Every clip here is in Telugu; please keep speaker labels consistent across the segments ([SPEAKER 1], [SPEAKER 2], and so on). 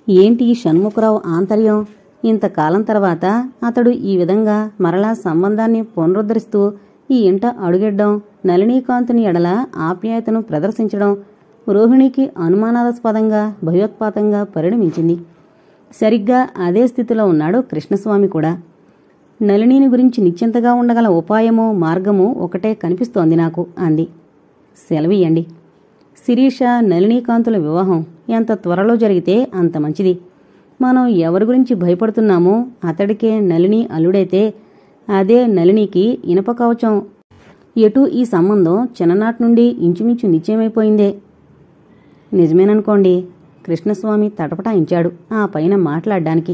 [SPEAKER 1] ఏంటి ఈ షణ్ముఖరావు ఆంతర్యం ఇంతకాలం తర్వాత అతడు ఈ విధంగా మరలా సంబంధాన్ని పునరుద్ధరిస్తూ ఈ ఇంట అడుగెడ్డం నళినీకాంతుని ఎడల ఆప్యాయతను ప్రదర్శించడం రోహిణికి అనుమానాస్పదంగా భయోత్పాతంగా పరిణమించింది సరిగ్గా అదే స్థితిలో ఉన్నాడు కృష్ణస్వామి కూడా నళినిని గురించి నిశ్చింతగా ఉండగల ఉపాయము మార్గము ఒకటే కనిపిస్తోంది నాకు అంది సెలవియండి శిరీష నళినీకాంతుల వివాహం ఎంత త్వరలో జరిగితే అంత మంచిది మనం ఎవరి గురించి భయపడుతున్నామో అతడికే నళిని అల్లుడైతే అదే నళినికి ఇనప కవచం ఎటు ఈ సంబంధం చిన్ననాటి నుండి ఇంచుమించు నిశ్చయమైపోయిందే నిజమేననుకోండి కృష్ణస్వామి తటపటాయించాడు ఆ పైన మాట్లాడ్డానికి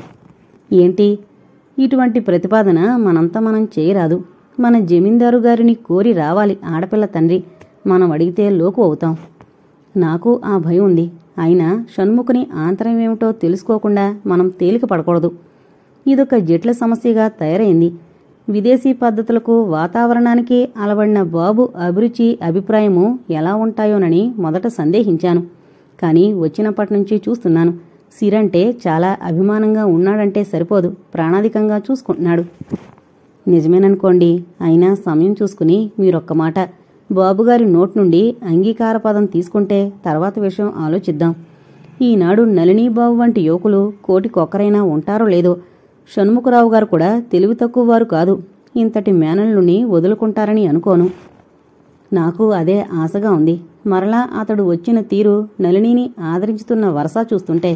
[SPEAKER 1] ఏంటి ఇటువంటి ప్రతిపాదన మనంతా మనం చేయరాదు మన జమీందారు గారిని కోరి రావాలి ఆడపిల్ల తండ్రి మనం అడిగితే లోకు అవుతాం నాకు ఆ భయం ఉంది అయినా షణ్ముఖుని ఆంతరం ఏమిటో తెలుసుకోకుండా మనం తేలిక పడకూడదు ఇదొక జట్ల సమస్యగా తయారైంది విదేశీ పద్ధతులకు వాతావరణానికి అలవడిన బాబు అభిరుచి అభిప్రాయము ఎలా ఉంటాయోనని మొదట సందేహించాను కానీ వచ్చినప్పటి నుంచి చూస్తున్నాను సిరంటే చాలా అభిమానంగా ఉన్నాడంటే సరిపోదు ప్రాణాధికంగా చూసుకుంటున్నాడు నిజమేననుకోండి అయినా సమయం చూసుకుని మీరొక్క మాట బాబుగారి నోట్ నుండి అంగీకార పదం తీసుకుంటే తర్వాత విషయం ఆలోచిద్దాం ఈనాడు నళినీబాబు వంటి యువకులు కోటికొక్కరైనా ఉంటారో లేదో షణ్ముఖరావు గారు కూడా తెలివి తక్కువ వారు కాదు ఇంతటి మేనల్లుని వదులుకుంటారని అనుకోను నాకు అదే ఆశగా ఉంది మరలా అతడు వచ్చిన తీరు నళినిని ఆదరించుతున్న వరస చూస్తుంటే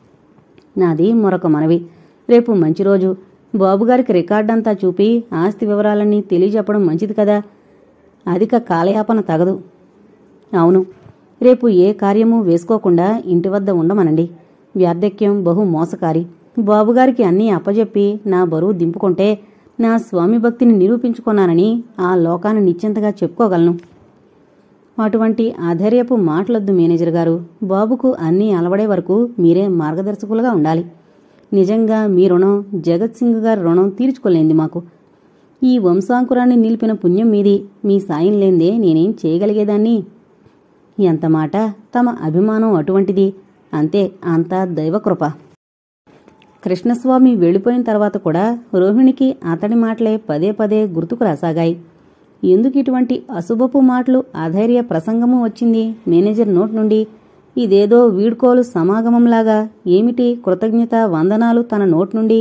[SPEAKER 1] నాది మరొక మనవి రేపు మంచి రోజు బాబుగారికి రికార్డంతా చూపి ఆస్తి వివరాలన్నీ తెలియజెప్పడం మంచిది కదా అధిక కాలయాపన తగదు అవును రేపు ఏ కార్యము వేసుకోకుండా ఇంటి వద్ద ఉండమనండి వార్ధక్యం బహు మోసకారి బాబుగారికి అన్నీ అప్పజెప్పి నా బరువు దింపుకుంటే నా స్వామి భక్తిని నిరూపించుకున్నానని ఆ లోకాన్ని నిశ్చింతగా చెప్పుకోగలను అటువంటి ఆధైర్యపు మాటలొద్దు మేనేజర్ గారు బాబుకు అన్నీ అలవడే వరకు మీరే మార్గదర్శకులుగా ఉండాలి నిజంగా మీ రుణం జగత్ సింగ్ గారి రుణం తీర్చుకోలేంది మాకు ఈ వంశాంకురాన్ని నిలిపిన పుణ్యం మీది మీ సాయం లేందే నేనేం చేయగలిగేదాన్ని ఎంత మాట తమ అభిమానం అటువంటిది అంతే అంతా దైవకృప కృష్ణస్వామి వెళ్ళిపోయిన తర్వాత కూడా రోహిణికి అతడి మాటలే పదే పదే గుర్తుకు రాసాగాయి ఎందుకు ఇటువంటి అశుభపు మాటలు అధైర్య ప్రసంగము వచ్చింది మేనేజర్ నోట్ నుండి ఇదేదో వీడ్కోలు సమాగమంలాగా ఏమిటి కృతజ్ఞత వందనాలు తన నోట్ నుండి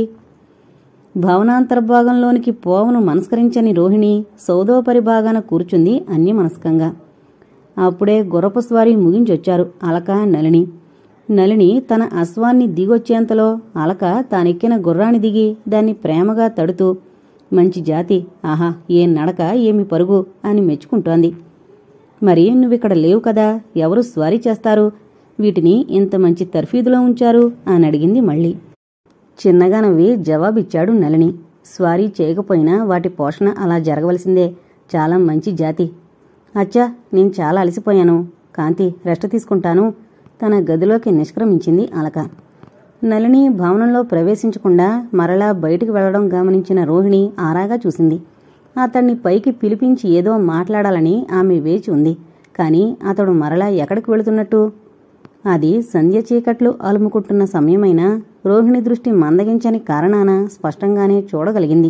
[SPEAKER 1] భవనాంతర్భాగంలోనికి పోవను మనస్కరించని రోహిణి సౌదోపరి భాగాన కూర్చుంది అన్యమనస్కంగా అప్పుడే గుర్రపు స్వారీ ముగించొచ్చారు అలక నలిని నలిని తన అశ్వాన్ని దిగొచ్చేంతలో అలక తానెక్కిన గుర్రాన్ని దిగి దాన్ని ప్రేమగా తడుతూ మంచి జాతి ఆహా ఏ నడక ఏమి పరుగు అని మెచ్చుకుంటోంది మరి నువ్విక్కడ లేవు కదా ఎవరు స్వారీ చేస్తారు వీటిని ఇంత మంచి తర్ఫీదులో ఉంచారు అని అడిగింది మళ్ళీ చిన్నగా నవ్వి జవాబిచ్చాడు నలిని స్వారీ చేయకపోయినా వాటి పోషణ అలా జరగవలసిందే చాలా మంచి జాతి అచ్చా నేను చాలా అలసిపోయాను కాంతి రెస్ట్ తీసుకుంటాను తన గదిలోకి నిష్క్రమించింది అలక నలిని భవనంలో ప్రవేశించకుండా మరలా బయటికి వెళ్లడం గమనించిన రోహిణి ఆరాగా చూసింది అతన్ని పైకి పిలిపించి ఏదో మాట్లాడాలని ఆమె వేచి ఉంది కాని అతడు మరలా ఎక్కడికి వెళుతున్నట్టు అది సంధ్య చీకట్లు అలుముకుంటున్న సమయమైనా రోహిణి దృష్టి మందగించని కారణాన స్పష్టంగానే చూడగలిగింది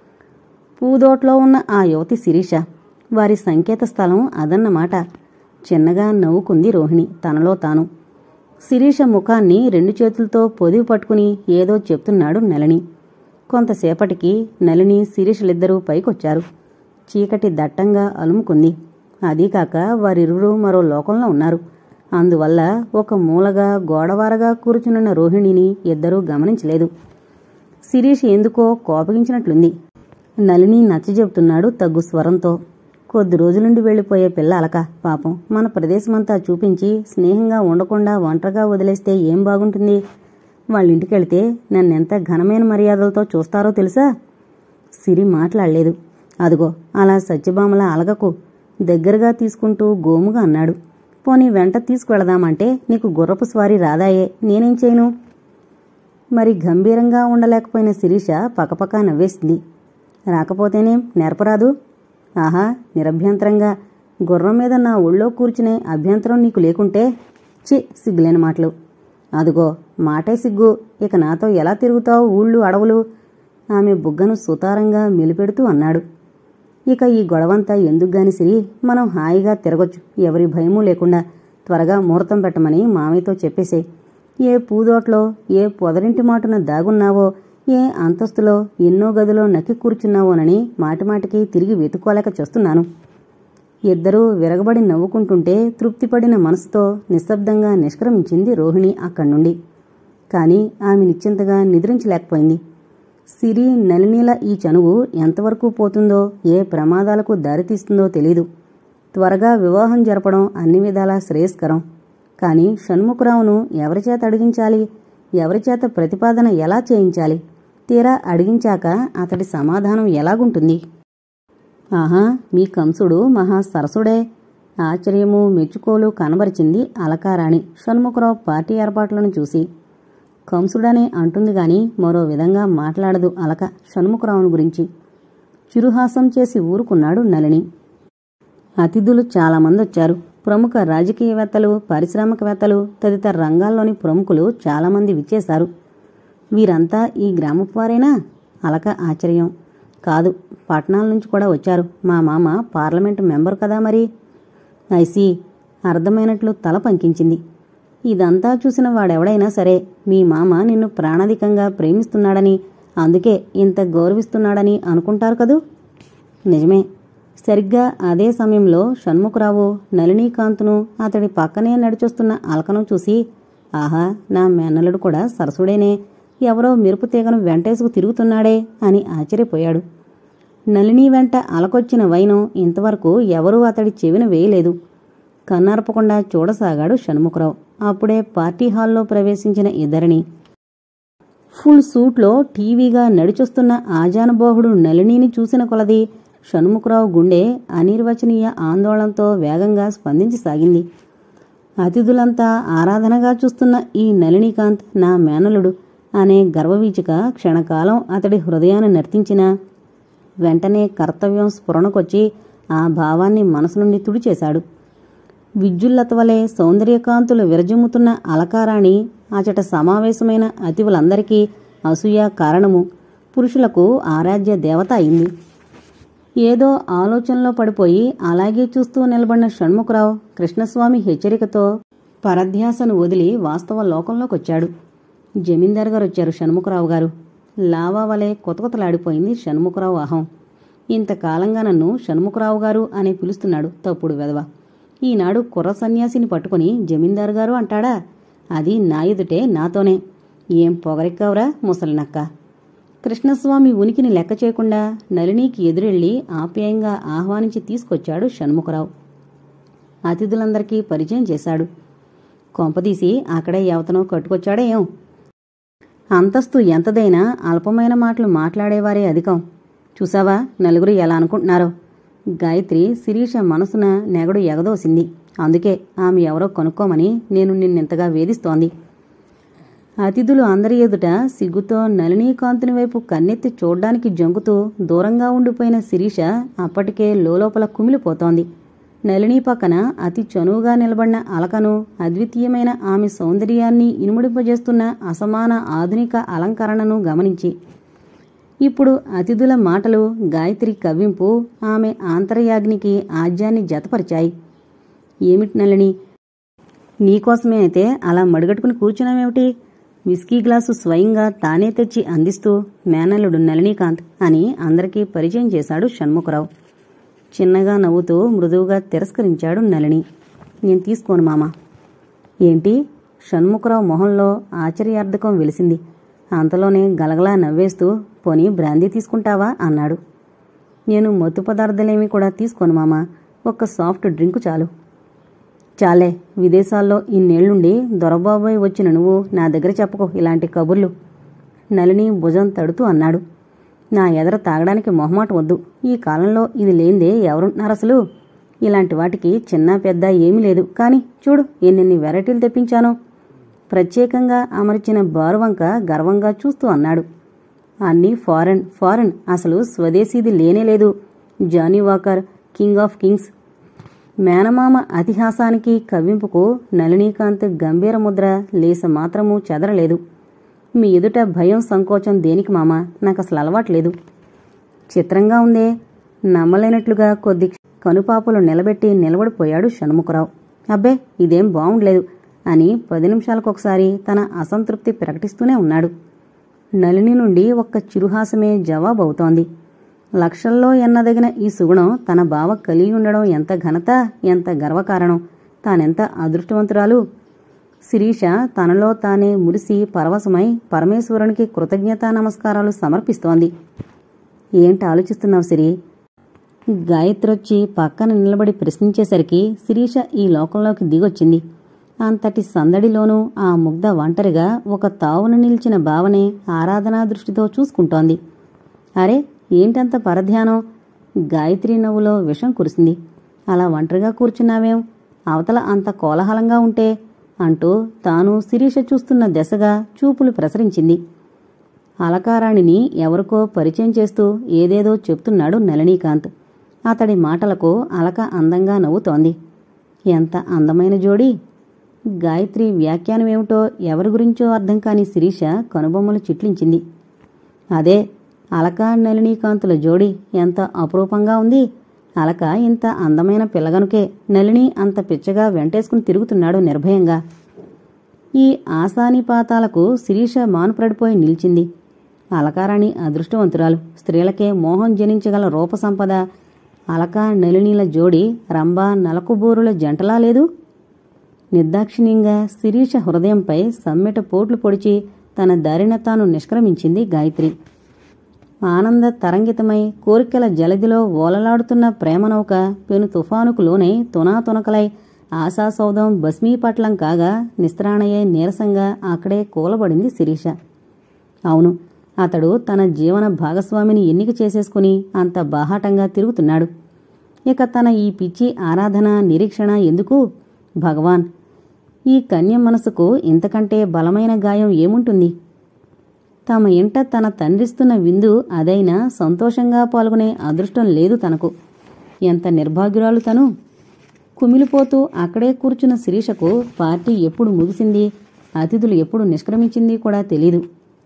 [SPEAKER 1] పూదోట్లో ఉన్న ఆ యువతి శిరీష వారి సంకేత స్థలం అదన్నమాట చిన్నగా నవ్వుకుంది రోహిణి తనలో తాను శిరీష ముఖాన్ని రెండు చేతులతో పొదివి పట్టుకుని ఏదో చెప్తున్నాడు నలిని కొంతసేపటికి నలిని శిరీషలిద్దరూ పైకొచ్చారు చీకటి దట్టంగా అలుముకుంది అదీకాక వారిరువురు మరో లోకంలో ఉన్నారు అందువల్ల ఒక మూలగా గోడవారగా కూర్చునున్న రోహిణిని ఇద్దరూ గమనించలేదు శిరీష్ ఎందుకో కోపగించినట్లుంది నలిని నచ్చజెబుతున్నాడు తగ్గు స్వరంతో కొద్ది రోజులుండి వెళ్లిపోయే పిల్ల అలక పాపం మన ప్రదేశమంతా చూపించి స్నేహంగా ఉండకుండా ఒంటరిగా వదిలేస్తే ఏం బాగుంటుంది వాళ్ళింటికెళ్తే నన్నెంత ఘనమైన మర్యాదలతో చూస్తారో తెలుసా సిరి మాట్లాడలేదు అదిగో అలా సత్యభామల అలగకు దగ్గరగా తీసుకుంటూ గోముగా అన్నాడు పోనీ వెంట తీసుకువెళదామంటే నీకు గుర్రపు స్వారీ రాదాయే నేనేం చేయను మరి గంభీరంగా ఉండలేకపోయిన శిరీష పకపక నవ్వేసింది రాకపోతేనేం నేర్పరాదు ఆహా నిరభ్యంతరంగా గుర్రం మీద నా ఒళ్ళో కూర్చునే అభ్యంతరం నీకు లేకుంటే చి సిగ్గులేని మాటలు అదుగో మాటే సిగ్గు ఇక నాతో ఎలా తిరుగుతావు ఊళ్ళు అడవులు ఆమె బుగ్గను సుతారంగా మెలిపెడుతూ అన్నాడు ఇక ఈ గొడవంతా ఎందుకుగాని సిరి మనం హాయిగా తిరగొచ్చు ఎవరి భయమూ లేకుండా త్వరగా ముహూర్తం పెట్టమని మామయ్యతో చెప్పేసే ఏ పూదోట్లో ఏ పొదరింటి మాటున దాగున్నావో ఏ అంతస్తులో ఎన్నో గదిలో నక్కి కూర్చున్నావోనని మాటిమాటికి తిరిగి వెతుక్కోలేక చూస్తున్నాను ఇద్దరూ విరగబడి నవ్వుకుంటుంటే తృప్తిపడిన మనసుతో నిశ్శబ్దంగా నిష్క్రమించింది రోహిణి అక్కడి నుండి కాని ఆమె నిశ్చింతగా నిద్రించలేకపోయింది సిరి నలినీల ఈ చనువు ఎంతవరకు పోతుందో ఏ ప్రమాదాలకు దారితీస్తుందో తెలీదు త్వరగా వివాహం జరపడం అన్ని విధాలా శ్రేయస్కరం కాని షణ్ముఖరావును ఎవరిచేత అడిగించాలి ఎవరిచేత ప్రతిపాదన ఎలా చేయించాలి తీరా అడిగించాక అతడి సమాధానం ఎలాగుంటుంది ఆహా మీ కంసుడు మహా సరసుడే ఆశ్చర్యము మెచ్చుకోలు కనబరిచింది అలకారాణి షణ్ముఖరావు పార్టీ ఏర్పాట్లను చూసి కంసుడనే అంటుంది గాని మరో విధంగా మాట్లాడదు అలక షణ్ముఖరావును గురించి చిరుహాసం చేసి ఊరుకున్నాడు నలిని అతిథులు చాలామంది వచ్చారు ప్రముఖ రాజకీయవేత్తలు పారిశ్రామికవేత్తలు తదితర రంగాల్లోని ప్రముఖులు చాలామంది విచ్చేశారు వీరంతా ఈ గ్రామపు వారేనా అలక ఆశ్చర్యం కాదు పట్టణాల నుంచి కూడా వచ్చారు మా మామ పార్లమెంటు మెంబర్ కదా మరి ఐసి అర్థమైనట్లు తల పంకించింది ఇదంతా చూసిన వాడెవడైనా సరే మీ మామ నిన్ను ప్రాణాధికంగా ప్రేమిస్తున్నాడని అందుకే ఇంత గౌరవిస్తున్నాడని అనుకుంటారు కదూ నిజమే సరిగ్గా అదే సమయంలో షణ్ముఖరావు నళినీకాంత్ను అతడి పక్కనే నడిచొస్తున్న అలకను చూసి ఆహా నా మేనల్లుడు కూడా సరసుడేనే ఎవరో మెరుపు తీగను వెంటేసుకు తిరుగుతున్నాడే అని ఆశ్చర్యపోయాడు నళిని వెంట అలకొచ్చిన వైనం ఇంతవరకు ఎవరూ అతడి చెవిన వేయలేదు కన్నార్పకుండా చూడసాగాడు షణ్ముఖరావు అప్పుడే పార్టీ హాల్లో ప్రవేశించిన ఇద్దరిని ఫుల్ సూట్లో టీవీగా నడిచొస్తున్న ఆజానుబోహుడు నళినిని చూసిన కొలది షణ్ముఖరావు గుండె అనిర్వచనీయ ఆందోళనతో వేగంగా స్పందించసాగింది అతిథులంతా ఆరాధనగా చూస్తున్న ఈ నళినీకాంత్ నా మేనలుడు అనే గర్వవీచిక క్షణకాలం అతడి హృదయాన్ని నర్తించిన వెంటనే కర్తవ్యం స్ఫురణకొచ్చి ఆ భావాన్ని మనసు నుండి తుడిచేశాడు విద్యుల్లతవలే సౌందర్యకాంతులు విరజిమ్ముతున్న అలకారాణి అచట సమావేశమైన అతివులందరికీ అసూయ కారణము పురుషులకు ఆరాధ్య దేవత అయింది ఏదో ఆలోచనలో పడిపోయి అలాగే చూస్తూ నిలబడిన షణ్ముఖరావు కృష్ణస్వామి హెచ్చరికతో పరధ్యాసను వదిలి వాస్తవ లోకంలోకొచ్చాడు జమీందార్ గారు వచ్చారు షణ్ముఖరావు గారు లావా వలె కొతకొతలాడిపోయింది షణ్ముఖరావు అహం ఇంతకాలంగా నన్ను షణ్ముఖరావు గారు అని పిలుస్తున్నాడు తప్పుడు వెధవ ఈనాడు కుర్ర సన్యాసిని పట్టుకుని జమీందారు గారు అంటాడా అది నా ఎదుటే నాతోనే ఏం పొగరెక్కావురా ముసలినక్క కృష్ణస్వామి ఉనికిని లెక్క చేయకుండా నళినికి ఎదురెళ్లి ఆప్యాయంగా ఆహ్వానించి తీసుకొచ్చాడు షణ్ముఖరావు అతిథులందరికీ పరిచయం చేశాడు కొంపదీసి అక్కడే ఎవతనో కట్టుకొచ్చాడే ఏం అంతస్తు ఎంతదైనా అల్పమైన మాటలు మాట్లాడేవారే అధికం చూసావా నలుగురు ఎలా అనుకుంటున్నారో గాయత్రి శిరీష మనసున నెగడు ఎగదోసింది అందుకే ఆమె ఎవరో కొనుక్కోమని నేను నిన్నెంతగా వేధిస్తోంది అతిథులు అందరి ఎదుట సిగ్గుతో నళినీకాంతుని వైపు కన్నెత్తి చూడ్డానికి జంకుతూ దూరంగా ఉండిపోయిన శిరీష అప్పటికే లోలోపల కుమిలిపోతోంది నళిని పక్కన అతి చనువుగా నిలబడిన అలకను అద్వితీయమైన ఆమె సౌందర్యాన్ని ఇనుముడింపజేస్తున్న అసమాన ఆధునిక అలంకరణను గమనించి ఇప్పుడు అతిథుల మాటలు గాయత్రి కవ్వింపు ఆమె ఆంతర్యాగ్నికి ఆజ్యాన్ని జతపరిచాయి ఏమిటి నళిని నీకోసమే అయితే అలా మడిగట్టుకుని కూర్చున్నామేమిటి విస్కీ గ్లాసు స్వయంగా తానే తెచ్చి అందిస్తూ మేనల్లుడు నళినీకాంత్ అని అందరికీ పరిచయం చేశాడు షణ్ముఖరావు చిన్నగా నవ్వుతూ మృదువుగా తిరస్కరించాడు నళిని నేను తీసుకోను మామ ఏంటి షణ్ముఖరావు మొహంలో ఆశ్చర్యార్థకం వెలిసింది అంతలోనే గలగలా నవ్వేస్తూ పోనీ బ్రాందీ తీసుకుంటావా అన్నాడు నేను మత్తు పదార్థాలేమీ కూడా తీసుకోను మామ ఒక్క సాఫ్ట్ డ్రింకు చాలు చాలే విదేశాల్లో ఇన్నేళ్లుండి దొరబాబాయ్ వచ్చిన నువ్వు నా దగ్గర చెప్పకు ఇలాంటి కబుర్లు నలిని భుజం తడుతూ అన్నాడు నా ఎదర తాగడానికి మొహమాట వద్దు ఈ కాలంలో ఇది లేందే ఎవరుంటున్నారు అసలు ఇలాంటి వాటికి చిన్న పెద్ద ఏమీ లేదు కానీ చూడు ఎన్నెన్ని వెరైటీలు తెప్పించానో ప్రత్యేకంగా అమర్చిన బారువంక గర్వంగా చూస్తూ అన్నాడు అన్నీ ఫారెన్ ఫారెన్ అసలు స్వదేశీది లేనే లేదు Johnnie Walker king of kings మేనమామ అతిహాసానికి కవ్వింపుకు నళినీకాంత్ గంభీర ముద్ర లేస మాత్రము చెదరలేదు మీ ఎదుట భయం సంకోచం దేనికి మామ నాకు అసలు అలవాట్లేదు చిత్రంగా ఉందే నమ్మలేనట్లుగా కొద్ది కనుపాపలు నిలబెట్టి నిలబడిపోయాడు షణ్ముఖరావు అబ్బే ఇదేం బాగుండలేదు అని పది నిమిషాలకొకసారి తన అసంతృప్తి ప్రకటిస్తూనే ఉన్నాడు నళిని నుండి ఒక్క చిరుహాసమే జవాబు అవుతోంది లక్షల్లో ఎన్నదగిన ఈ సుగుణం తన బావ కలిగి ఉండడం ఎంత ఘనత ఎంత గర్వకారణం తానెంత అదృష్టవంతురాలు శిరీష తనలో తానే మురిసి పరవశమై పరమేశ్వరునికి కృతజ్ఞతా నమస్కారాలు సమర్పిస్తోంది ఏంటి ఆలోచిస్తున్నావు సిరి గాయత్రొచ్చి పక్కన నిలబడి ప్రశ్నించేసరికి శిరీష ఈ లోకంలోకి దిగొచ్చింది అంతటి సందడిలోనూ ఆ ముగ్ధ ఒంటరిగా ఒక తావున నిలిచిన భావనే ఆరాధనా దృష్టితో చూసుకుంటోంది అరే ఏంటంత పరధ్యానం గాయత్రి నవ్వులో విషం కురిసింది అలా ఒంటరిగా కూర్చున్నావేం అవతల అంత కోలాహలంగా ఉంటే అంటూ తాను శిరీష చూస్తున్న దశగా చూపులు ప్రసరించింది అలకారాణిని ఎవరికో పరిచయం చేస్తూ ఏదేదో చెప్తున్నాడు నళినీకాంత్ అతడి మాటలకు అలక అందంగా నవ్వుతోంది ఎంత అందమైన జోడీ గాయత్రి వ్యాఖ్యానమేమిటో ఎవరి గురించో అర్థం కాని శిరీష కనుబొమ్మలు చిట్లించింది అదే అలక నళినీకాంతుల జోడి ఎంత అపురూపంగా ఉంది అలక ఇంత అందమైన పిల్లగనుకే నళిని అంత పిచ్చగా వెంటేసుకుని తిరుగుతున్నాడు నిర్భయంగా ఈ ఆశానిపాతాలకు శిరీష మానుపడిపోయి నిలిచింది అలకారాణి అదృష్టవంతురాలు స్త్రీలకే మోహం జనించగల రూపసంపద అలక నళినీల జోడి రంభ నలకుబూరుల జంటలా లేదు నిర్దాక్షిణ్యంగా శిరీష హృదయంపై సమ్మెట పోట్లు పొడిచి తన దారిన తాను నిష్క్రమించింది గాయత్రి ఆనంద తరంగితమై కోరికల జలదిలో ఓలలాడుతున్న ప్రేమనౌక పెను తుఫానుకు లోనై తునాతునకలై ఆశాసౌధం భస్మీపట్లం కాగా నిస్త్రాణయ్యే నీరసంగా అక్కడే కూలబడింది శిరీష అవును అతడు తన జీవన భాగస్వామిని ఎన్నిక చేసేసుకుని అంత బాహాటంగా తిరుగుతున్నాడు ఇక తన ఈ పిచ్చి ఆరాధన నిరీక్షణ ఎందుకు భగవాన్ ఈ కన్య మనసుకు ఇంతకంటే బలమైన గాయం ఏముంటుంది తమ ఇంట తన తండ్రిస్తున్న విందు అదైనా సంతోషంగా పాల్గొనే అదృష్టం లేదు తనకు ఎంత నిర్భాగ్యురాలు తను కుమిలిపోతూ అక్కడే కూర్చున్న శిరీషకు పార్టీ ఎప్పుడు ముగిసింది అతిథులు ఎప్పుడు నిష్క్రమించింది కూడా తెలీదు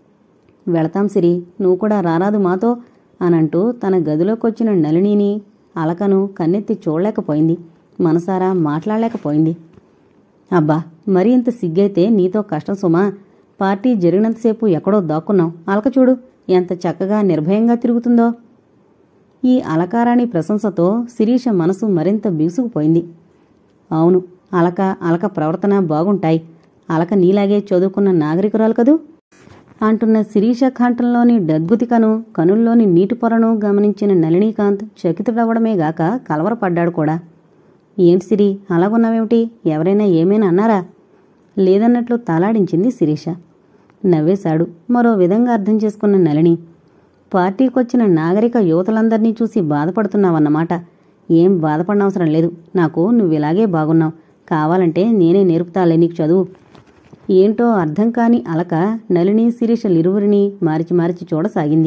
[SPEAKER 1] వెళతాం సిరి నువ్వు కూడా రారాదు మాతో అనంటూ తన గదిలోకొచ్చిన నళినిని అలకను కన్నెత్తి చూడలేకపోయింది మనసారా మాట్లాడలేకపోయింది అబ్బా మరీ ఇంత సిగ్గైతే నీతో కష్టం సుమా పార్టీ జరిగినంతసేపు ఎక్కడో దాక్కున్నాం అలక చూడు ఎంత చక్కగా నిర్భయంగా తిరుగుతుందో ఈ అలకారాణి ప్రశంసతో శిరీష మనసు మరింత బిగుసుకుపోయింది అవును అలక అలక ప్రవర్తన బాగుంటాయి అలక నీలాగే చదువుకున్న నాగరికురాలు కదూ అంటున్న శిరీష కాంఠంలోని డద్గుతికను కనుల్లోని నీటి పొరను గమనించిన నళినీకాంత్ చకితుడవడమే గాక కలవరపడ్డాడు కూడా ఏంటి సిరి అలాగున్నావేమిటి ఎవరైనా ఏమైనా అన్నారా లేదన్నట్లు తలాడించింది శిరీష నవ్వేశాడు మరో విధంగా అర్థం చేసుకున్న నళిని పార్టీకొచ్చిన నాగరిక యువతలందర్నీ చూసి బాధపడుతున్నావన్నమాట ఏం బాధపడనవసరం లేదు నాకు నువ్విలాగే బాగున్నావు కావాలంటే నేనే నేర్పుతాలే నీకు చదువు ఏంటో అర్థం కాని అలక నళిని శిరీషలిరువురిని మార్చి మార్చి చూడసాగింది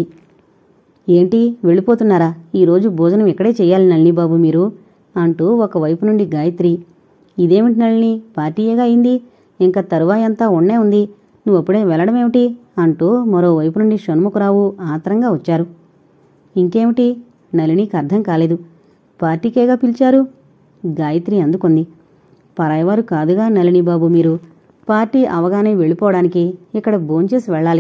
[SPEAKER 1] ఏంటి వెళ్ళిపోతున్నారా ఈరోజు భోజనం ఇక్కడే చెయ్యాలి నళినిబాబు మీరు అంటూ ఒకవైపు నుండి గాయత్రి ఇదేమిటి నళిని పార్టీయేగా అయింది ఇంకా తరువాయంతా ఉన్నే ఉంది నువ్వు అప్పుడే వెళ్ళడమేమిటి అంటూ మరోవైపు నుండి షణ్ముఖరావు ఆత్రంగా వచ్చారు ఇంకేమిటి నళినికి అర్థం కాలేదు పార్టీకేగా పిలిచారు గాయత్రి అందుకుంది పరాయవారు కాదుగా నళిని బాబు మీరు పార్టీ అవగానే వెళ్ళిపోవడానికి ఇక్కడ భోంచేసి వెళ్ళాలి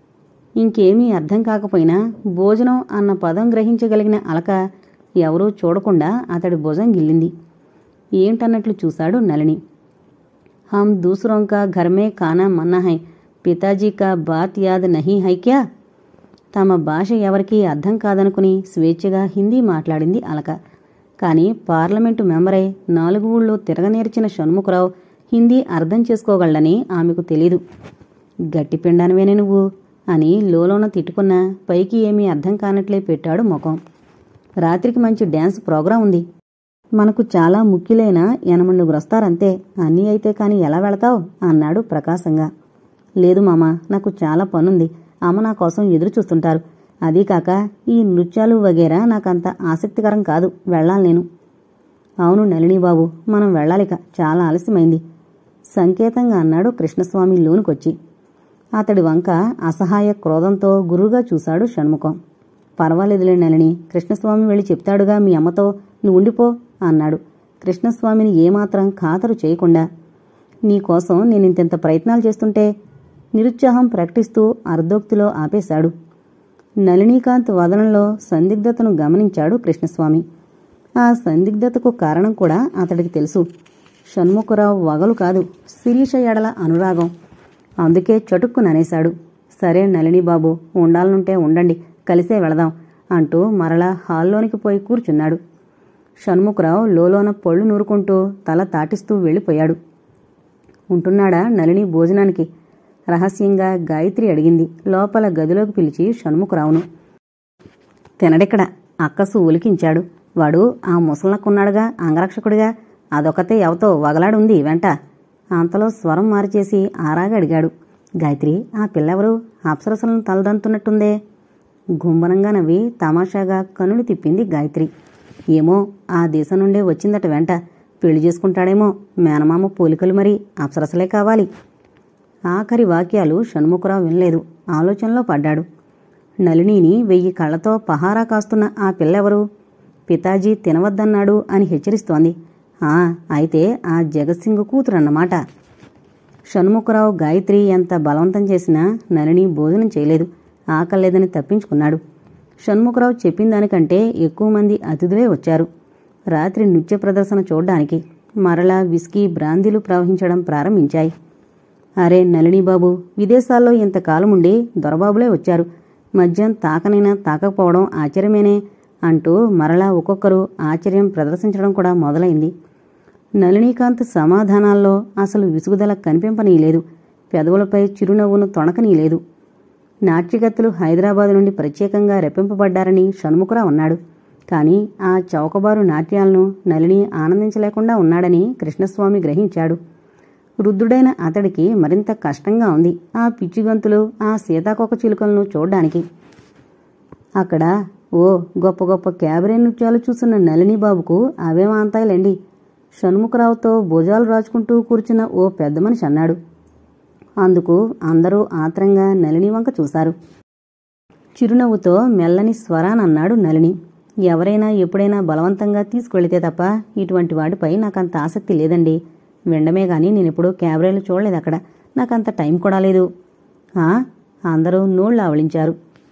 [SPEAKER 1] ఇంకేమీ అర్థం కాకపోయినా భోజనం అన్న పదం గ్రహించగలిగిన అలక ఎవరూ చూడకుండా అతడి భుజం గిల్లింది ఏంటన్నట్లు చూశాడు నళిని హమ్ దూసరోं का घर में खाना मना है పితాజీ కా బాత్ యాద్ నహీ హై క్యా తమ భాష ఎవరికీ అర్థం కాదనుకుని స్వేచ్ఛగా హిందీ మాట్లాడింది అలక కానీ పార్లమెంటు మెంబరై నాలుగు ఊళ్ళో తిరగనేర్చిన షణ్ముఖరావు హిందీ అర్థం చేసుకోగలడని ఆమెకు తెలీదు గట్టిపిండానివేనే నువ్వు అని లోలోన తిట్టుకున్న పైకి ఏమీ అర్థం కానట్లే పెట్టాడు ముఖం రాత్రికి మంచి డ్యాన్స్ ప్రోగ్రాం ఉంది మనకు చాలా ముఖ్యులైన ఎనమండుగురు వస్తారంతే అన్నీ అయితే కాని ఎలా వెళతావు అన్నాడు ప్రకాశంగా లేదు మామ నాకు చాలా పనుంది అమ్మ నా కోసం ఎదురు చూస్తుంటారు అదీ కాక ఈ నృత్యాలు వగేరా నాకంత ఆసక్తికరం కాదు వెళ్ళాలి నేను అవును నళిని బాబు మనం వెళ్ళాలిక చాలా ఆలస్యమైంది సంకేతంగా అన్నాడు కృష్ణస్వామి లోనుకొచ్చి అతడి వంక అసహాయ క్రోధంతో గురుగా చూశాడు షణ్ముఖం పర్వాలేదులే నళిని కృష్ణస్వామి వెళ్ళి చెప్తాడుగా మీ అమ్మతో నువ్వు ఉండిపో అన్నాడు కృష్ణస్వామిని ఏమాత్రం ఖాతరు చేయకుండా నీకోసం నేనింతెంత ప్రయత్నాలు చేస్తుంటే నిరుత్సాహం ప్రకటిస్తూ అర్ధోక్తిలో ఆపేశాడు నళినీకాంత్ వదనంలో సందిగ్ధతను గమనించాడు కృష్ణస్వామి ఆ సందిగ్ధతకు కారణం కూడా అతడికి తెలుసు షణ్ముఖరావు వగలు కాదు శిరీష ఎడల అనురాగం అందుకే చటుక్కు ననేశాడు సరే నళిని బాబు ఉండాలనుంటే ఉండండి కలిసే వెళదాం అంటూ మరలా హాల్లోనికి పోయి కూర్చున్నాడు షణ్ముఖరావు లోలోన పళ్ళు నూరుకుంటూ తల తాటిస్తూ వెళ్ళిపోయాడు ఉంటున్నాడా నళిని భోజనానికి రహస్యంగా గాయత్రి అడిగింది లోపల గదిలోకి పిలిచి షణ్ముఖరావును తినడిక్కడ అక్కసు ఉలికించాడు వాడు ఆ ముసలనక్కున్నాడుగా అంగరక్షకుడిగా అదొకతే ఎవతో వగలాడుంది వెంట అంతలో స్వరం మార్చేసి ఆరాగా అడిగాడు గాయత్రి ఆ పిల్లెవరు అప్సరసలను తలదంతున్నట్టుందే గుంబనంగా నవ్వి తమాషాగా కనులు తిప్పింది గాయత్రి ఏమో ఆ దేశం నుండే వచ్చిందట వెంట పెళ్లి చేసుకుంటాడేమో మేనమామ పోలికలు మరి అప్సరసలే కావాలి ఆఖరి వాక్యాలు షణ్ముఖరావు వినలేదు ఆలోచనలో పడ్డాడు నళినిని వెయ్యి కళ్ళతో పహారా కాస్తున్న ఆ పిల్లెవరు పితాజీ తినవద్దన్నాడు అని హెచ్చరిస్తోంది ఆ అయితే ఆ జగత్సింగ్ కూతురన్నమాట షణ్ముఖరావు గాయత్రి ఎంత బలవంతం చేసినా నళిని భోజనం చేయలేదు ఆకలేదని తప్పించుకున్నాడు షణ్ముఖరావు చెప్పిన దానికంటే ఎక్కువ మంది అతిథులే వచ్చారు రాత్రి నృత్య ప్రదర్శన చూడ్డానికి మరలా విస్కీ బ్రాందీలు ప్రవహించడం ప్రారంభించాయి అరే నళిని బాబు విదేశాల్లో ఇంతకాలం ఉండి దొరబాబులే వచ్చారు మద్యం తాకనైనా తాకకపోవడం ఆశ్చర్యమేనే అంటూ మరలా ఒక్కొక్కరు ఆశ్చర్యం ప్రదర్శించడం కూడా మొదలైంది నళినీకాంత్ సమాధానాల్లో అసలు విసుగుదల కనిపింపనీయలేదు పెదవులపై చిరునవ్వును తొణకనీయలేదు నాట్యగత్తులు హైదరాబాద్ నుండి ప్రత్యేకంగా రెప్పింపబడ్డారని షణ్ముఖరావు అన్నాడు కానీ ఆ చౌకబారు నాట్యాలను నళిని ఆనందించలేకుండా ఉన్నాడని కృష్ణస్వామి గ్రహించాడు వృద్ధుడైన అతడికి మరింత కష్టంగా ఉంది ఆ పిచ్చిగంతులు ఆ సీతాకొక చిలుకలను చూడ్డానికి అక్కడ ఓ గొప్ప గొప్ప క్యాబరే నృత్యాలు చూస్తున్న నళిని బాబుకు అవేం అంతాయిలేండి షణ్ముఖరావుతో భుజాలు రాచుకుంటూ కూర్చున్న ఓ పెద్ద మనిషి అన్నాడు అందుకు అందరూ ఆత్రంగా నళిని వంక చూశారు చిరునవ్వుతో మెల్లని స్వరానన్నాడు నళిని ఎవరైనా ఎప్పుడైనా బలవంతంగా తీసుకెళితే తప్ప ఇటువంటి వాటిపై నాకంత ఆసక్తి లేదండి వినడమే గాని నేనెప్పుడూ క్యాబరేలు చూడలేదు అక్కడ నాకంత టైం కూడా లేదు ఆ అందరూ నోళ్ళు ఆవలించారు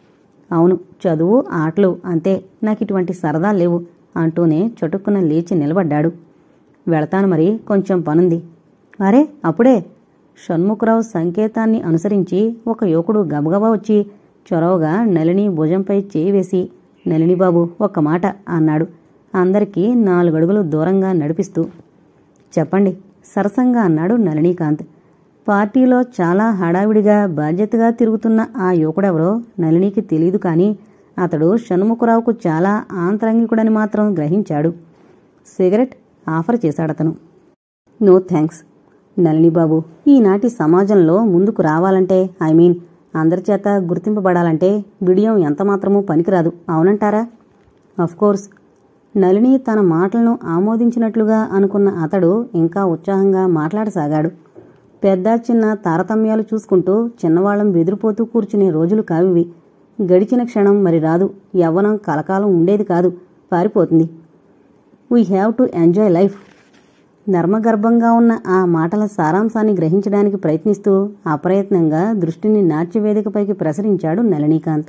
[SPEAKER 1] అవును చదువు ఆటలు అంతే నాకు ఇటువంటి సరదా లేవు అంటూనే చటుక్కున లేచి నిలబడ్డాడు వెళతాను మరి కొంచెం పనుంది అరే అప్పుడే షణ్ముఖరావు సంకేతాన్ని అనుసరించి ఒక యువకుడు గబగబా వచ్చి చొరవగా నలిని భుజంపై చేయి వేసి నలిని బాబు ఒక్క మాట అన్నాడు అందరికీ నాలుగడుగులు దూరంగా నడిపిస్తూ చెప్పండి సరసంగా అన్నాడు నళినీకాంత్ పార్టీలో చాలా హడావిడిగా బాధ్యతగా తిరుగుతున్న ఆ యువకుడెవరో నళినికి తెలియదు కానీ అతడు షణ్ముఖరావుకు చాలా ఆంతరంగికుడని మాత్రం గ్రహించాడు సిగరెట్ ఆఫర్ చేశాడతను నో థ్యాంక్స్ నళిని బాబు ఈనాటి సమాజంలో ముందుకు రావాలంటే ఐ మీన్ అందరి చేత గుర్తింపబడాలంటే బిడియం ఎంతమాత్రమూ పనికిరాదు అవునంటారా కోర్స్ నళిని తన మాటలను ఆమోదించినట్లుగా అనుకున్న అతడు ఇంకా ఉత్సాహంగా మాట్లాడసాగాడు పెద్ద చిన్న తారతమ్యాలు చూసుకుంటూ చిన్నవాళ్లం బెదిరిపోతూ కూర్చునే రోజులు కావివి గడిచిన క్షణం మరి రాదు యవ్వనం కలకాలం ఉండేది కాదు పారిపోతుంది we have to enjoy life నర్మగర్భంగా ఉన్న ఆ మాటల సారాంశాన్ని గ్రహించడానికి ప్రయత్నిస్తూ అప్రయత్నంగా దృష్టిని నాట్యవేదికపైకి ప్రసరించాడు నళినీకాంత్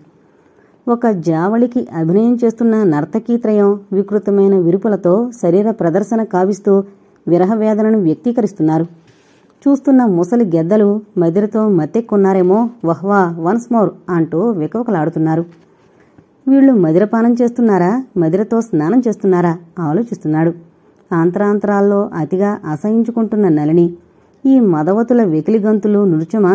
[SPEAKER 1] ఒక జావళికి అభినయం చేస్తున్న నర్తకీత్రయం వికృతమైన విరుపులతో శరీర ప్రదర్శన కావిస్తూ విరహవేదనను వ్యక్తీకరిస్తున్నారు చూస్తున్న ముసలి గెద్దలు మదిరతో మత్తెక్కున్నారేమో వహ్వా వన్స్ మోర్ అంటూ వికవకలాడుతున్నారు వీళ్ళు మదిరపానం చేస్తున్నారా మదిరతో స్నానం చేస్తున్నారా ఆలోచిస్తున్నాడు ఆంతరాంతరాల్లో అతిగా అసహించుకుంటున్న నలిని ఈ మదవతుల వెకిలి గంతులు నృత్యమా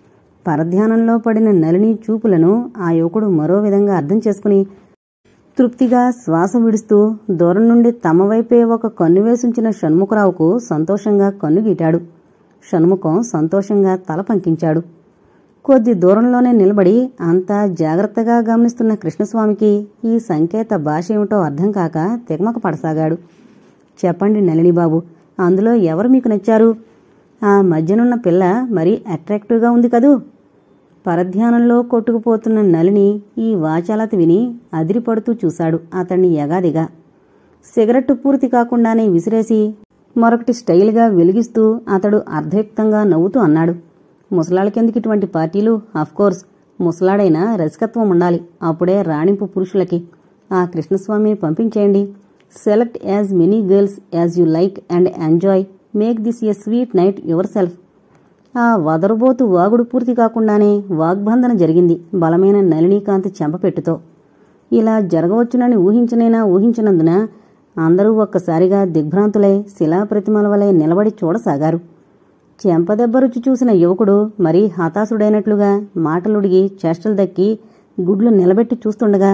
[SPEAKER 1] పరధ్యానంలో పడిన నలిని చూపులను ఆ యువకుడు మరో విధంగా అర్థం చేసుకుని తృప్తిగా శ్వాస విడుస్తూ దూరం నుండి తమ వైపే ఒక కన్ను వేసుంచిన షణ్ముఖరావుకు సంతోషంగా కన్ను గీటాడు షణ్ముఖం సంతోషంగా తల పంకించాడు కొద్ది దూరంలోనే నిలబడి అంతా జాగ్రత్తగా గమనిస్తున్న కృష్ణస్వామికి ఈ సంకేత భాష ఏమిటో అర్థం కాక తికమక పడసాగాడు చెప్పండి నళినిబాబు అందులో ఎవరు మీకు నచ్చారు ఆ మధ్యనున్న పిల్ల మరీ అట్రాక్టివ్గా ఉంది కదూ పరధ్యానంలో కొట్టుకుపోతున్న నలిని ఈ వాచాలత విని అదిరిపడుతూ చూశాడు అతన్ని ఎగాదిగా సిగరెట్టు పూర్తి కాకుండానే విసిరేసి మరొకటి స్టైల్గా వెలిగిస్తూ అతడు అర్ధయుక్తంగా నవ్వుతూ అన్నాడు ముసలాళ్ళకెందుకు ఇటువంటి పార్టీలు కోర్స్ ముసలాడైనా రసికత్వం ఉండాలి అప్పుడే రాణింపు పురుషులకి ఆ కృష్ణస్వామిని పంపించేయండి select as many girls as you like and enjoy make this a sweet night yourself ఆ వదరుబోతు వాగుడు పూర్తి కాకుండానే వాగ్బంధన జరిగింది బలమైన నళినీకాంతి చెంపపెట్టుతో ఇలా జరగవచ్చునని ఊహించనైనా ఊహించినందున అందరూ ఒక్కసారిగా దిగ్భ్రాంతులై శిలాప్రతిమల వలె నిలబడి చూడసాగారు చెంపదెబ్బ రుచి చూసిన యువకుడు మరీ హతాశుడైనట్లుగా మాటలుడిగి చేష్టలు దక్కి గుడ్లు నిలబెట్టి చూస్తుండగా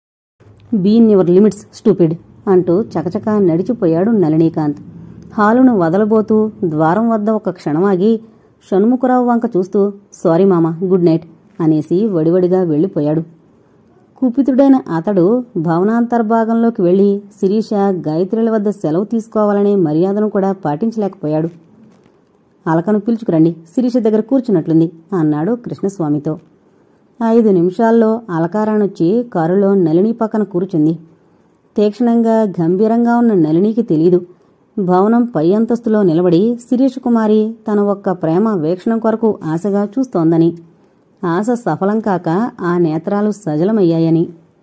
[SPEAKER 1] బీన్ యువర్ లిమిట్స్ స్టూపిడ్ అంటూ చకచకా నడిచిపోయాడు నళినీకాంత్ హాలును వదలబోతూ ద్వారం వద్ద ఒక క్షణమాగి షణ్ముఖరావు వంక చూస్తూ సారీ మామ గుడ్ నైట్ అనేసి వడివడిగా వెళ్ళిపోయాడు కుపితుడైన అతడు భవనాంతర్భాగంలోకి వెళ్లి శిరీష గాయత్రుల వద్ద సెలవు తీసుకోవాలనే మర్యాదను కూడా పాటించలేకపోయాడు అలకను పిలుచుకురండి శిరీష దగ్గర కూర్చున్నట్లుంది అన్నాడు కృష్ణస్వామితో ఐదు నిమిషాల్లో అలకారానొచ్చి కారులో నలిని పక్కన కూర్చుంది తీక్షణంగా గంభీరంగా ఉన్న నలినికి తెలీదు భవనం పై అంతస్తులో నిలబడి శిరీష్ కుమారి తన ఒక్క ప్రేమ వీక్షణం కొరకు ఆశగా చూస్తోందని ఆశ సఫలం కాక ఆ నేత్రాలు సజలమయ్యాయని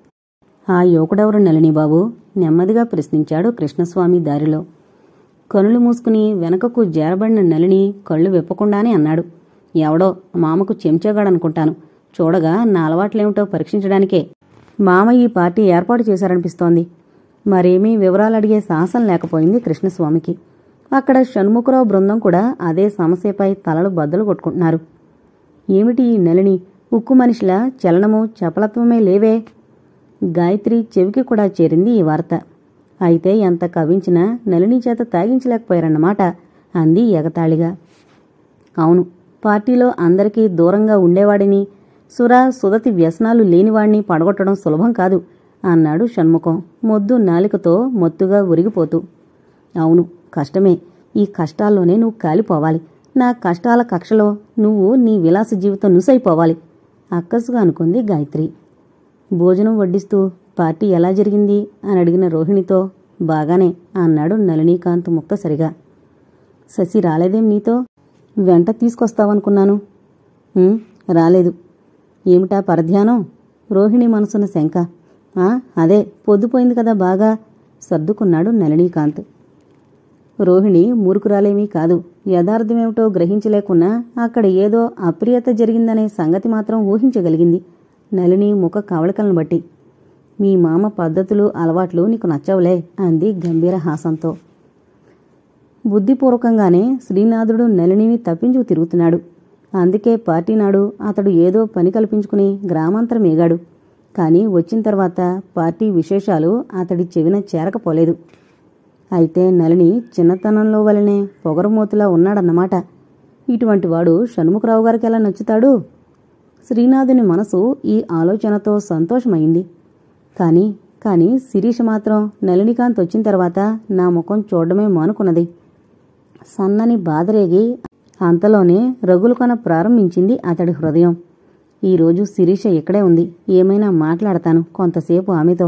[SPEAKER 1] ఆ యువకుడెవరు నలిని బాబు నెమ్మదిగా ప్రశ్నించాడు కృష్ణస్వామి దారిలో కనులు మూసుకుని వెనకకు జారబడిన నలిని కళ్ళు విప్పకుండానే అన్నాడు ఎవడో మామకు చెంచాగాడనుకుంటాను చూడగా నా అలవాట్లేమిటో పరీక్షించడానికే మామ ఈ పార్టీ ఏర్పాటు చేశారనిపిస్తోంది మరేమీ వివరాలు అడిగే సాహసం లేకపోయింది కృష్ణస్వామికి అక్కడ షణ్ముఖరావు బృందం కూడా అదే సమస్యపై తలలు బద్దలు కొట్టుకుంటున్నారు ఏమిటి ఈ నలిని ఉక్కు మనిషిలా చలనము చపలత్వమే లేవే గాయత్రి చెవికి కూడా చేరింది ఈ వార్త అయితే ఎంత కవించినా నలిని చేత తాగించలేకపోయారన్నమాట అంది ఎగతాళిగా అవును పార్టీలో అందరికీ దూరంగా ఉండేవాడిని సురా సుదతి వ్యసనాలు లేనివాణ్ణి పడగొట్టడం సులభం కాదు అన్నాడు షణ్ముఖం మొద్దు నాలికతో మొత్తుగా ఉరిగిపోతూ అవును కష్టమే ఈ కష్టాల్లోనే నువ్వు కాలిపోవాలి నా కష్టాల కక్షలో నువ్వు నీ విలాస జీవితం నుసైపోవాలి అక్కసుగా అనుకుంది గాయత్రి భోజనం వడ్డిస్తూ పార్టీ ఎలా జరిగింది అని అడిగిన రోహిణితో బాగానే అన్నాడు నళినీకాంత్ ముక్తసరిగా శశి రాలేదేం నీతో వెంట తీసుకొస్తావనుకున్నాను "ఉమ్, రాలేదు ఏమిటా పరధ్యానం రోహిణి మనసున్న శంక "ఆ, అదే పొద్దుపోయింది కదా బాగా సర్దుకున్నాడు నళినీకాంత్ రోహిణి మూర్ఖురాలేమీ కాదు యథార్థమేమిటో గ్రహించలేకున్నా అక్కడ ఏదో అప్రియత జరిగిందనే సంగతి మాత్రం ఊహించగలిగింది నలిని ముఖ కవళికలను బట్టి మీ మామ పద్ధతులు అలవాట్లు నీకు నచ్చవులే అంది గంభీర హాసంతో బుద్ధిపూర్వకంగానే శ్రీనాథుడు నలినిని తప్పించుకు తిరుగుతున్నాడు అందుకే పార్టీ నాడు అతడు ఏదో పని కల్పించుకుని గ్రామాంతరం ఏగాడు కానీ వచ్చిన తర్వాత పార్టీ విశేషాలు అతడి చెవిన చేరకపోలేదు అయితే నలిని చిన్నతనంలో వలనే పొగరమూతులా ఉన్నాడన్నమాట ఇటువంటి వాడు షణ్ముఖరావు గారికి ఎలా నచ్చుతాడు శ్రీనాథుని మనసు ఈ ఆలోచనతో సంతోషమైంది కాని కాని శిరీష మాత్రం నలినికాంత్ వచ్చిన తర్వాత నా ముఖం చూడడమే మానుకున్నది సన్నని బాధరేగి అంతలోనే రగులు కొన ప్రారంభించింది అతడి హృదయం ఈరోజు శిరీష ఇక్కడే ఉంది ఏమైనా మాట్లాడతాను కొంతసేపు ఆమెతో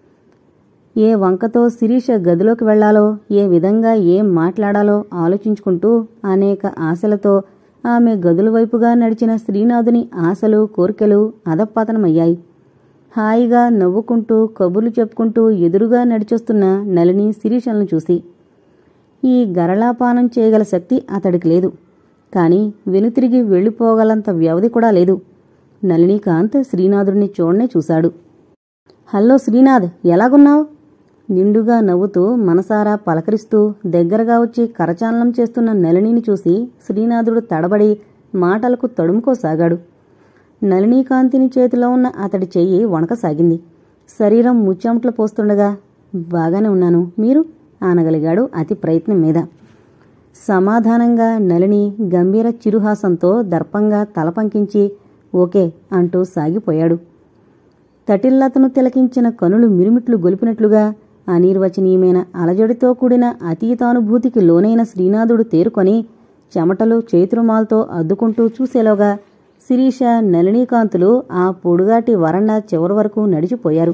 [SPEAKER 1] ఏ వంకతో శిరీష గదిలోకి వెళ్లాలో ఏ విధంగా ఏం మాట్లాడాలో ఆలోచించుకుంటూ అనేక ఆశలతో ఆమె గదుల వైపుగా నడిచిన శ్రీనాథుని ఆశలు కోరికలు అధపతనమయ్యాయి హాయిగా నవ్వుకుంటూ కబుర్లు చెప్పుకుంటూ ఎదురుగా నడిచొస్తున్న నలిని శిరీషలను చూసి ఈ గరళాపానం చేయగల శక్తి అతడికి లేదు కాని వెనుతిరిగి వెళ్ళిపోగలంత వ్యవధి కూడా లేదు నళినీకాంత్ శ్రీనాథుడిని చూడనే చూశాడు హలో శ్రీనాథ్ ఎలాగున్నావు నిండుగా నవ్వుతూ మనసారా పలకరిస్తూ దగ్గరగా వచ్చి కరచాలనం చేస్తున్న నళినిని చూసి శ్రీనాథుడు తడబడి మాటలకు తడుముకోసాగాడు నళినీకాంతిని చేతిలో ఉన్న అతడి చెయ్యి వణకసాగింది శరీరం ముచ్చెమట్లు పోస్తుండగా బాగానే ఉన్నాను మీరు అనగలిగాడు అతి ప్రయత్నం మీద సమాధానంగా నలిని గంభీర చిరుహాసంతో దర్పంగా తల పంకించి ఓకే అంటూ సాగిపోయాడు తటిల్లతను తిలకించిన కనులు మిరుమిట్లు గొలిపినట్లుగా అనిర్వచనీయమైన అలజడితో కూడిన అతీతానుభూతికి లోనైన శ్రీనాథుడు తేరుకొని చెమటలు చేతురుమాలతో అద్దుకుంటూ చూసేలోగా శిరీష నళినీకాంతులు ఆ పొడుగాటి వరండా చివరి వరకు నడిచిపోయారు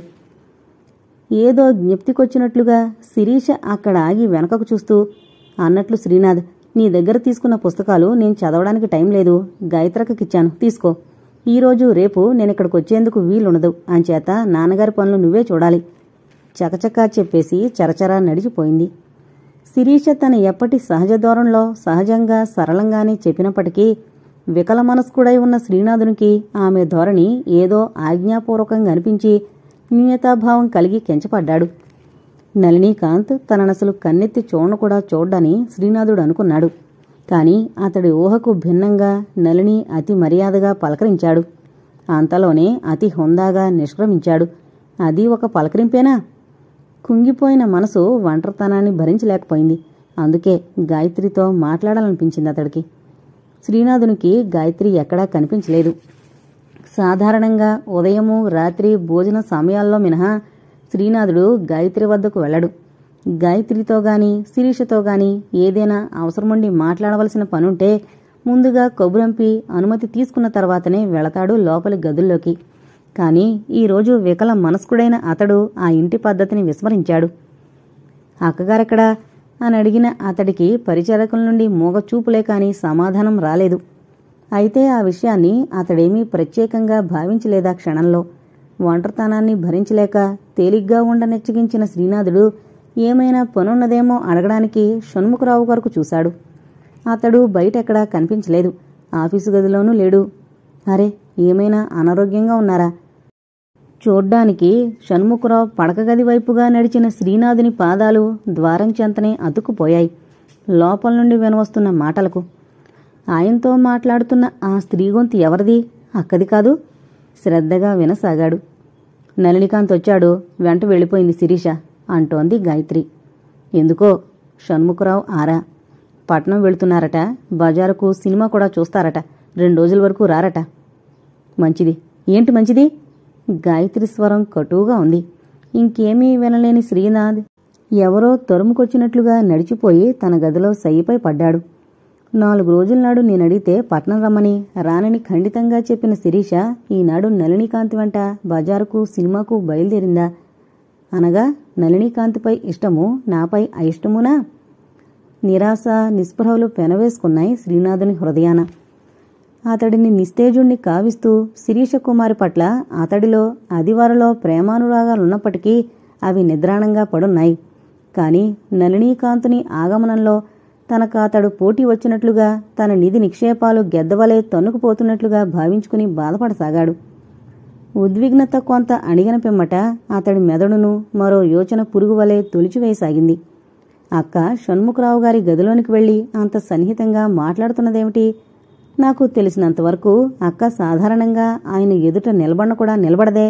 [SPEAKER 1] ఏదో జ్ఞప్తికొచ్చినట్లుగా శిరీష అక్కడ ఆగి వెనకకు చూస్తూ అన్నట్లు శ్రీనాథ్ నీ దగ్గర తీసుకున్న పుస్తకాలు నేను చదవడానికి టైం లేదు గాయత్రకకిచ్చాను తీసుకో ఈరోజు రేపు నేను ఇక్కడికి వచ్చేందుకు వీలుండదు అంచేత నాన్నగారి పనులు నువ్వే చూడాలి చకచకా చెప్పేసి చరచరా నడిచిపోయింది శిరీష తన ఎప్పటి సహజ ధోరణిలో సహజంగా సరళంగానే చెప్పినప్పటికీ వికల మనస్కుడై ఉన్న శ్రీనాథునికి ఆమె ధోరణి ఏదో ఆజ్ఞాపూర్వకంగా అనిపించి న్యూనతాభావం కలిగి కెంచపడ్డాడు నళినీకాంత్ తననసలు కన్నెత్తి చూడను కూడా చూడ్డని శ్రీనాథుడు అనుకున్నాడు కాని అతడి ఊహకు భిన్నంగా నళిని అతి మర్యాదగా పలకరించాడు అంతలోనే అతి హుందాగా నిష్క్రమించాడు అది ఒక పలకరింపేనా కుంగిపోయిన మనసు ఒంటరితనాన్ని భరించలేకపోయింది అందుకే గాయత్రితో మాట్లాడాలనిపించింది అతడికి శ్రీనాథునికి గాయత్రి ఎక్కడా కనిపించలేదు సాధారణంగా ఉదయము రాత్రి భోజన సమయాల్లో మినహా శ్రీనాథుడు గాయత్రి వద్దకు వెళ్ళడు గాయత్రితో గాని శిరీషతో గాని ఏదైనా అవసరముండి మాట్లాడవలసిన పనుంటే ముందుగా కబురంపి అనుమతి తీసుకున్న తర్వాతనే వెళతాడు లోపలి గదుల్లోకి కాని ఈరోజు వికల మనస్కుడైన అతడు ఆ ఇంటి పద్ధతిని విస్మరించాడు అక్కగారెక్కడా అని అడిగిన అతడికి పరిచారకుల నుండి మూగచూపులే కాని సమాధానం రాలేదు అయితే ఆ విషయాన్ని అతడేమీ ప్రత్యేకంగా భావించలేదా క్షణంలో ఒంటరితనాన్ని భరించలేక తేలిగ్గా ఉండనెచ్చగించిన శ్రీనాథుడు ఏమైనా పనున్నదేమో అడగడానికి షణ్ముఖరావు గారుకు చూశాడు అతడు బయటెక్కడా కనిపించలేదు ఆఫీసు గదిలోనూ లేడు అరే ఏమైనా అనారోగ్యంగా ఉన్నారా చూడ్డానికి షణ్ముఖరావు పడక గది వైపుగా నడిచిన శ్రీనాథుని పాదాలు ద్వారం చెంతనే అతుక్కుపోయాయి లోపల నుండి వినవస్తున్న మాటలకు ఆయనతో మాట్లాడుతున్న ఆ స్త్రీ గొంతు ఎవరిది అక్కది కాదు శ్రద్ధగా వినసాగాడు నళినికాంత్ వచ్చాడు వెంట వెళ్ళిపోయింది శిరీష అంటోంది గాయత్రి ఎందుకో షణ్ముఖరావు ఆరా పట్నం వెళుతున్నారట బజారుకు సినిమా కూడా చూస్తారట రెండు రోజుల వరకు రారట మంచిది ఏంటి మంచిది గాయత్రి స్వరం కటువుగా ఉంది ఇంకేమీ వినలేని శ్రీనాథ్ ఎవరో తరుముకొచ్చినట్లుగా నడిచిపోయి తన గదిలో సయ్యిపై పడ్డాడు నాలుగు రోజుల నాడు నేనడిగితే పట్నం రమ్మని రానని ఖండితంగా చెప్పిన శిరీష ఈనాడు నళినీకాంతి వెంట బజారుకు సినిమాకు బయలుదేరిందా అనగా నళినీకాంతిపై ఇష్టము నాపై అయిష్టమునా నిరాశ నిస్పృహలు పెనవేసుకున్నాయి శ్రీనాథుని హృదయాన అతడిని నిస్తేజుణ్ణి కావిస్తూ శిరీష కుమారి పట్ల అతడిలో అదివారలో ప్రేమానురాగాలున్నప్పటికీ అవి నిద్రాణంగా పడున్నాయి కాని నళినీకాంతుని ఆగమనంలో తనకు అతడు పోటీ వచ్చినట్లుగా తన నిధి నిక్షేపాలు గెద్దవలే తన్నుకుపోతున్నట్లుగా భావించుకుని బాధపడసాగాడు ఉద్విగ్నత కొంత అణిగిన పిమ్మట అతడి మెదడును మరో యోచన పురుగువలే తొలిచివేయసాగింది అక్క షణ్ముఖరావు గారి గదిలోనికి వెళ్లి అంత సన్నిహితంగా మాట్లాడుతున్నదేమిటి నాకు తెలిసినంతవరకు అక్క సాధారణంగా ఆయన ఎదుట నిలబడిన కూడా నిలబడదే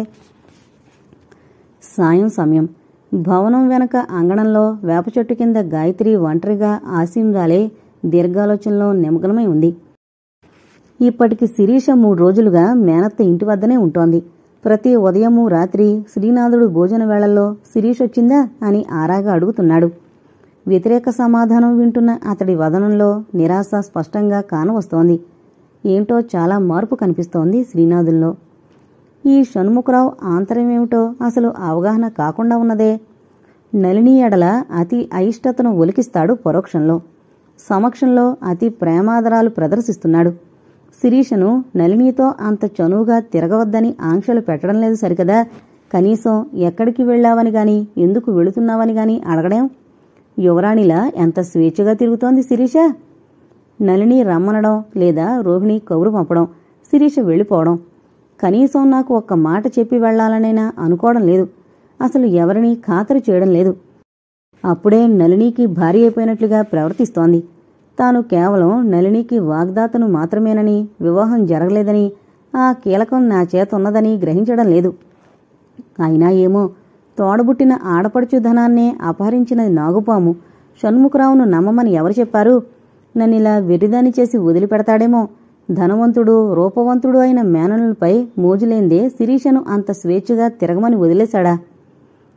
[SPEAKER 1] సాయం సమయం భవనం వెనక అంగణంలో వేప చెట్టు కింద గాయత్రి ఒంటరిగా ఆశీంరాలే దీర్ఘాలోచనలో నిమగ్నమై ఉంది ఇప్పటికి శిరీష మూడు రోజులుగా మేనత్త ఇంటి వద్దనే ఉంటోంది ప్రతి ఉదయము రాత్రి శ్రీనాథుడు భోజన వేళల్లో శిరీష్ వచ్చిందా అని ఆరాగా అడుగుతున్నాడు వ్యతిరేక సమాధానం వింటున్న అతడి వదనంలో నిరాశ స్పష్టంగా కానవస్తోంది ఏంటో చాలా మార్పు కనిపిస్తోంది శ్రీనాథుల్లో ఈ షణ్ముఖరావు ఆంతర్యమేమిటో అసలు అవగాహన కాకుండా ఉన్నదే నలిని ఎడల అతి అయిష్టతను ఒలికిస్తాడు పరోక్షంలో సమక్షంలో అతి ప్రేమాదరాలు ప్రదర్శిస్తున్నాడు శిరీషను నలినితో అంత చనువుగా తిరగవద్దని ఆంక్షలు పెట్టడం లేదు సరికదా కనీసం ఎక్కడికి వెళ్ళావని గాని ఎందుకు వెళుతున్నావని గాని అడగడం యువరాణిలా ఎంత స్వేచ్ఛగా తిరుగుతోంది శిరీష నలిని రమ్మనడం లేదా రోహిణి కబురు పంపడం శిరీష వెళ్ళిపోవడం కనీసం నాకు ఒక్క మాట చెప్పి వెళ్లాలనైనా అనుకోవడం లేదు అసలు ఎవరిని ఖాతరు చేయడం లేదు అప్పుడే నలినికి భారీ అయిపోయినట్లుగా ప్రవర్తిస్తోంది తాను కేవలం నలినికి వాగ్దాతను మాత్రమేనని వివాహం జరగలేదని ఆ కీలకం నా చేత ఉన్నదని గ్రహించడం లేదు అయినా ఏమో తోడబుట్టిన ఆడపడుచు ధనాన్నే అపహరించినది నాగుపాము షణ్ముఖరావును నమ్మమని ఎవరు చెప్పారు నన్నిలా వెర్రిదాని చేసి వదిలిపెడతాడేమో ధనవంతుడు రూపవంతుడు అయిన మేననులపై మోజులేందే శిరీషను అంత స్వేచ్ఛగా తిరగమని వదిలేశాడా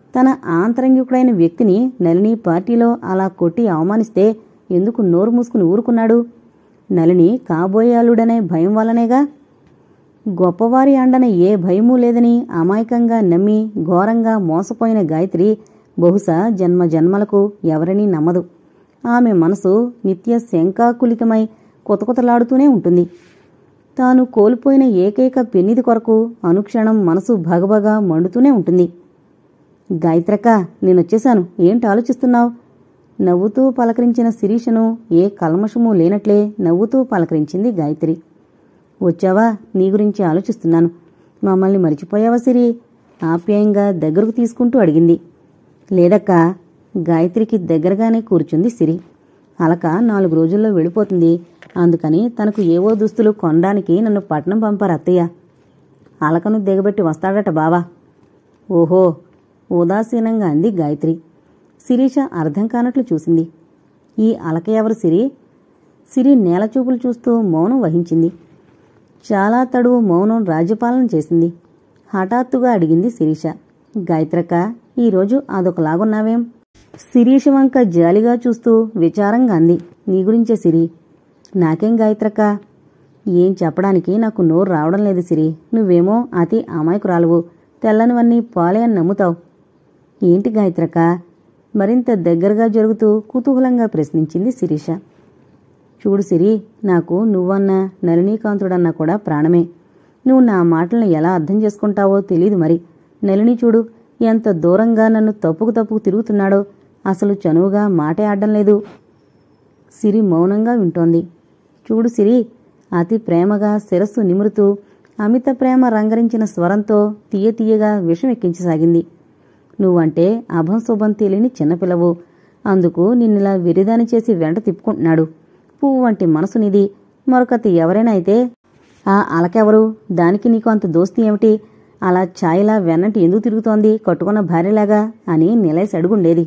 [SPEAKER 1] తన ఆంతరంగికుడైన వ్యక్తిని నలిని పార్టీలో అలా కొట్టి అవమానిస్తే ఎందుకు నోరు మూసుకుని ఊరుకున్నాడు నలిని కాబోయాలుడనే భయం వల్లనేగా గొప్పవారి అండన ఏ భయమూ లేదని అమాయకంగా నమ్మి ఘోరంగా మోసపోయిన గాయత్రి బహుశా జన్మ జన్మలకు ఎవరినీ నమ్మదు ఆమె మనసు నిత్య శంకాకులితమై కొతకొతలాడుతూనే ఉంటుంది తాను కోల్పోయిన ఏకైక పెన్నిది కొరకు అనుక్షణం మనసు భగభగా మండుతూనే ఉంటుంది గాయత్రక్క నేనొచ్చేశాను ఏంటి ఆలోచిస్తున్నావు నవ్వుతూ పలకరించిన శిరీషను ఏ కల్మషమూ లేనట్లే నవ్వుతూ పలకరించింది గాయత్రి వచ్చావా నీ గురించి ఆలోచిస్తున్నాను మమ్మల్ని మర్చిపోయావా సిరి ఆప్యాయంగా దగ్గరకు తీసుకుంటూ అడిగింది లేదక్కా గాయత్రికి దగ్గరగానే కూర్చుంది సిరి అలక నాలుగు రోజుల్లో వెళ్ళిపోతుంది అందుకని తనకు ఏవో దుస్తులు కొనడానికి నన్ను పట్నం పంపారు అత్తయ్య అలకను దిగబెట్టి వస్తాడట బావా ఓహో ఉదాసీనంగా అంది గాయత్రి శిరీష అర్థం కానట్లు చూసింది ఈ అలక ఎవరు సిరి సిరి నేలచూపులు చూస్తూ మౌనం వహించింది చాలా తడువు మౌనం రాజ్యపాలన చేసింది హఠాత్తుగా అడిగింది శిరీష గాయత్రక్క ఈరోజు అదొకలాగున్నావేం శిరీష వంక జాలిగా చూస్తూ విచారంగా అంది నీ గురించే సిరి నాకేం గాయత్రక్క ఏం చెప్పడానికి నాకు నోరు రావడం లేదు సిరి నువ్వేమో అతి అమాయకురాలువు తెల్లనివన్నీ పాలే అని నమ్ముతావు ఏంటి గాయత్రక్క మరింత దగ్గరగా జరుగుతూ కుతూహలంగా ప్రశ్నించింది శిరీష చూడు సిరి నాకు నువ్వన్నా నళినీకాంతుడన్నా కూడా ప్రాణమే నువ్వు నా మాటలను ఎలా అర్థం చేసుకుంటావో తెలీదు మరి నళిని చూడు ఎంత దూరంగా నన్ను తప్పుకు తప్పుకు తిరుగుతున్నాడో అసలు చనువుగా మాటే ఆడడం లేదు సిరి మౌనంగా వింటోంది చూడు సిరి అతి ప్రేమగా శిరస్సు నిమురుతూ అమిత ప్రేమ రంగరించిన స్వరంతో తీయ తీయగా విషం ఎక్కించసాగింది నువ్వంటే అభం శుభం తెలియని చిన్నపిల్లవు అందుకు నిన్నిలా విరిదాని చేసి వెంట తిప్పుకుంటున్నాడు పువ్వు వంటి మనసు నిది మరొకతి ఎవరైనా అయితే ఆ అలకెవరు దానికి నీకు అంత దోస్తి ఏమిటి అలా ఛాయలా వెన్నటి ఎందుకు తిరుగుతోంది కట్టుకున్న భార్యలాగా అని నిలేసి అడుగుండేది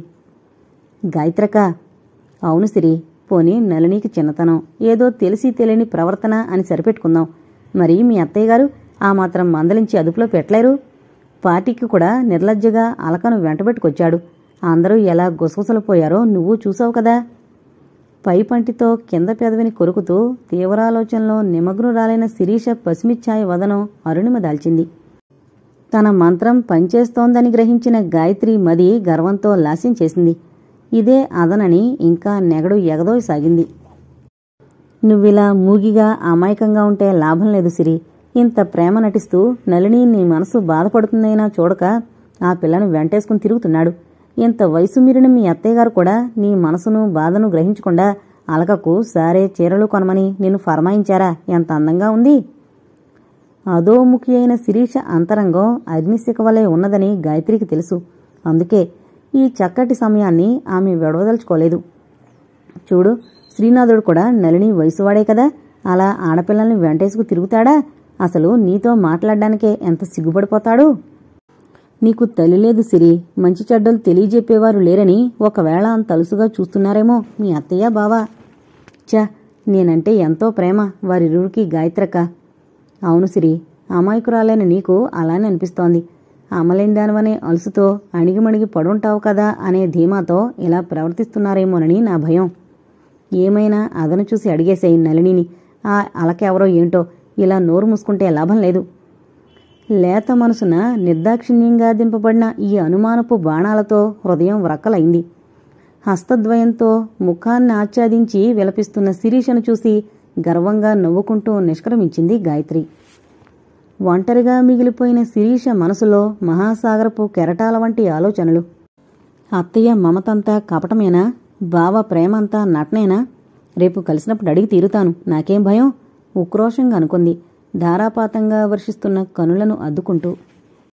[SPEAKER 1] గాయత్రక అవును సిరి పోనీ నళినికి చిన్నతనం ఏదో తెలిసి తెలియని ప్రవర్తన అని సరిపెట్టుకుందాం మరి మీ అత్తయ్య గారు ఆ మాత్రం మందలించి అదుపులో పెట్టలేరు పార్టీకి కూడా నిర్లజ్జగా అలకను వెంటబెట్టుకొచ్చాడు అందరూ ఎలా గుసగుసలు పోయారో నువ్వు చూసావు కదా పై పంటితో కింద పెదవిని కొరుకుతూ తీవ్రాలోచనలో నిమగ్నురాలైన శిరీష పసిమిచ్ఛాయ వదనం అరుణిమ దాల్చింది తన మంత్రం పనిచేస్తోందని గ్రహించిన గాయత్రి మది గర్వంతో లాస్యం చేసింది ఇదే అదనని ఇంకా నెగడు ఎగదోయసాగింది నువ్విలా మూగిగా అమాయకంగా ఉంటే లాభం లేదు సిరి ఇంత ప్రేమ నటిస్తూ నళిని నీ మనసు బాధపడుతుందైనా చూడక ఆ పిల్లను వెంటేసుకుని తిరుగుతున్నాడు ఇంత వయసు మీరిన మీ అత్తయ్యగారు కూడా నీ మనసును బాధను గ్రహించకుండా అలకకు సారే చీరలు కొనమని నిన్ను ఫర్మాయించారా ఎంత అందంగా ఉంది అదోముఖి అయిన శిరీష అంతరంగం అగ్నిశిఖ వలె ఉన్నదని గాయత్రికి తెలుసు అందుకే ఈ చక్కటి సమయాన్ని ఆమె విడవదలుచుకోలేదు చూడు శ్రీనాథుడు కూడా నలిని వయసువాడే కదా అలా ఆడపిల్లల్ని వెంటేసుకు తిరుగుతాడా అసలు నీతో మాట్లాడడానికే ఎంత సిగ్గుపడిపోతాడు నీకు తల్లి లేదు సిరి మంచి చెడ్డలు తెలియజెప్పేవారు లేరని ఒకవేళ అంత అలుసుగా చూస్తున్నారేమో మీ అత్తయ్య బావా చ నేనంటే ఎంతో ప్రేమ వారిరువురికి గాయత్రక్క అవును సిరి అమాయకురాలైన నీకు అలానే అనిపిస్తోంది అమలేని దానివనే అలుసుతో అణిగిమణిగి పడుంటావు కదా అనే ధీమాతో ఇలా ప్రవర్తిస్తున్నారేమోనని నా భయం ఏమైనా అదను చూసి అడిగేసేయి నళినిని ఆ అలకెవరో ఏంటో ఇలా నోరు మూసుకుంటే లాభం లేదు లేత మనసున నిర్దాక్షిణ్యంగా దింపబడిన ఈ అనుమానపు బాణాలతో హృదయం వ్రక్కలైంది హస్తద్వయంతో ముఖాన్ని ఆచ్ఛాదించి విలపిస్తున్న శిరీషను చూసి గర్వంగా నవ్వుకుంటూ నిష్క్రమించింది గాయత్రి ఒంటరిగా మిగిలిపోయిన శిరీష మనసులో మహాసాగరపు కెరటాల వంటి ఆలోచనలు అత్తయ్య మమతంతా కపటమేనా బావ ప్రేమంతా నటనేనా రేపు కలిసినప్పుడు అడిగి తీరుతాను నాకేం భయం ఉక్రోషంగా అనుకుంది ధారాపాతంగా వర్షిస్తున్న కనులను అద్దుకుంటూ